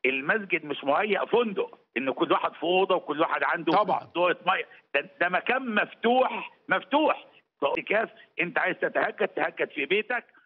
المسجد مش مهيأ فندق ان كل واحد في اوضه وكل واحد عنده طبعا. دوره ميه ده, ده مكان مفتوح مفتوح اعتكاف انت عايز تتهجد تهجد في بيتك